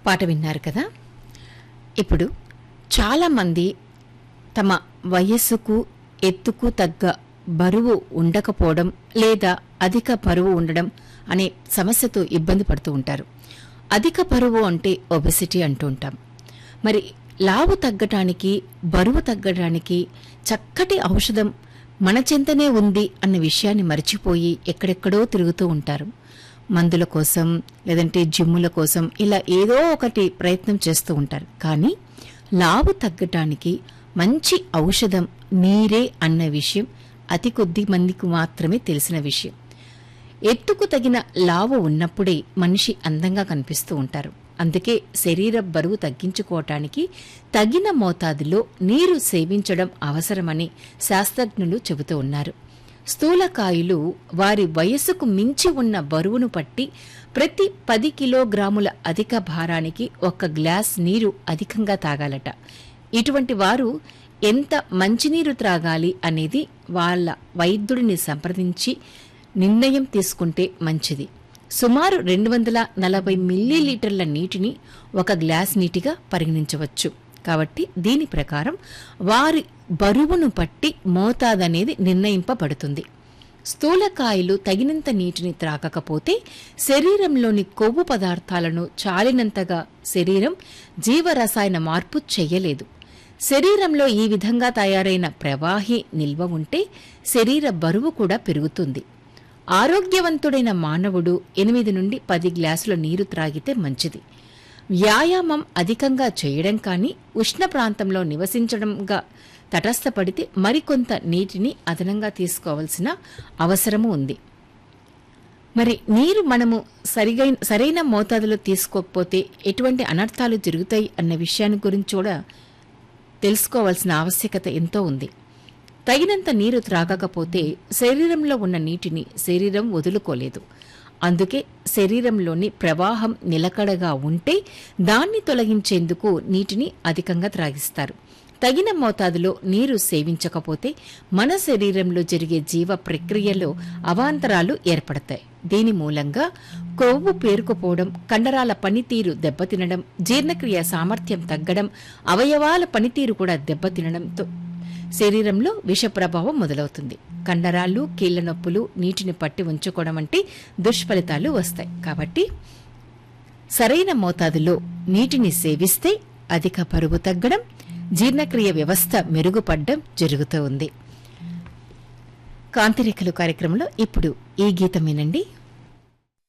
పాట విన్నారు కదా ఇప్పుడు చాలామంది తమ వయస్సుకు ఎత్తుకు తగ్గ బరువు ఉండకపోవడం లేదా అధిక బరువు ఉండడం అనే సమస్యతో ఇబ్బంది పడుతూ ఉంటారు అధిక బరువు అంటే ఒబెసిటీ అంటూ ఉంటాం మరి లావు తగ్గటానికి బరువు తగ్గడానికి చక్కటి ఔషధం మన చెంతనే ఉంది అన్న విషయాన్ని మర్చిపోయి ఎక్కడెక్కడో తిరుగుతూ ఉంటారు మందుల కోసం లేదంటే జిమ్ముల కోసం ఇలా ఏదో ఒకటి ప్రయత్నం చేస్తూ ఉంటారు కానీ లావు తగ్గటానికి మంచి ఔషధం నీరే అన్న విషయం అతి కొద్ది మందికి మాత్రమే తెలిసిన విషయం ఎత్తుకు తగిన లావు ఉన్నప్పుడే మనిషి అందంగా కనిపిస్తూ ఉంటారు అందుకే శరీర బరువు తగ్గించుకోవటానికి తగిన మోతాదులో నీరు సేవించడం అవసరమని శాస్త్రజ్ఞులు చెబుతూ ఉన్నారు స్థూలకాయులు వారి వయస్సుకు మించి ఉన్న బరువును పట్టి ప్రతి పది కిలోగ్రాముల అధిక భారానికి ఒక గ్లాస్ నీరు అధికంగా తాగాలట ఇటువంటి వారు ఎంత మంచినీరు త్రాగాలి అనేది వాళ్ళ వైద్యుడిని సంప్రదించి నిర్ణయం తీసుకుంటే మంచిది సుమారు రెండు వందల నలభై మిల్లీలీటర్ల నీటిని ఒక గ్లాస్ నీటిగా పరిగణించవచ్చు కాబట్టి దీని ప్రకారం వారి బరువును పట్టి మోతాదనేది నిర్ణయింపబడుతుంది స్థూలకాయలు తగినంత నీటిని త్రాగకపోతే శరీరంలోని కొవ్వు పదార్థాలను చాలినంతగా శరీరం జీవరసాయన మార్పు చెయ్యలేదు శరీరంలో ఈ విధంగా తయారైన ప్రవాహి నిల్వ ఉంటే శరీర బరువు కూడా పెరుగుతుంది ఆరోగ్యవంతుడైన మానవుడు ఎనిమిది నుండి పది గ్లాసుల నీరు త్రాగితే మంచిది వ్యాయామం అధికంగా చేయడం కానీ ఉష్ణ ప్రాంతంలో నివసించడంగా తటస్థపడితే మరికొంత నీటిని అదనంగా తీసుకోవాల్సిన అవసరము ఉంది మరి నీరు మనము సరిగైన సరైన మోతాదులో తీసుకోకపోతే ఎటువంటి అనర్థాలు జరుగుతాయి అన్న విషయాన్ని గురించి కూడా తెలుసుకోవాల్సిన ఆవశ్యకత ఎంతో ఉంది తగినంత నీరు త్రాగకపోతే శరీరంలో ఉన్న నీటిని శరీరం వదులుకోలేదు అందుకే శరీరంలోని ప్రవాహం నిలకడగా ఉంటే దాన్ని తొలగించేందుకు నీటిని అధికంగా త్రాగిస్తారు తగిన మోతాదులో నీరు సేవించకపోతే మన శరీరంలో జరిగే జీవ ప్రక్రియలో అవాంతరాలు ఏర్పడతాయి దీని మూలంగా కొవ్వు పేరుకుపోవడం కండరాల పనితీరు దెబ్బతినడం జీర్ణక్రియ సామర్థ్యం తగ్గడం అవయవాల పనితీరు కూడా దెబ్బతినడంతో శరీరంలో విష ప్రభావం మొదలవుతుంది కండరాలు కీళ్ల నొప్పులు నీటిని పట్టి ఉంచుకోవడం వంటి దుష్ఫలితాలు వస్తాయి కాబట్టి సరైన మోతాదులో నీటిని సేవిస్తే అధిక బరువు తగ్గడం జీర్ణక్రియ వ్యవస్థ మెరుగుపడ్డం జరుగుతూ ఉంది కాంతిరేఖలు కార్యక్రమంలో ఇప్పుడు ఈ గీతం వినండి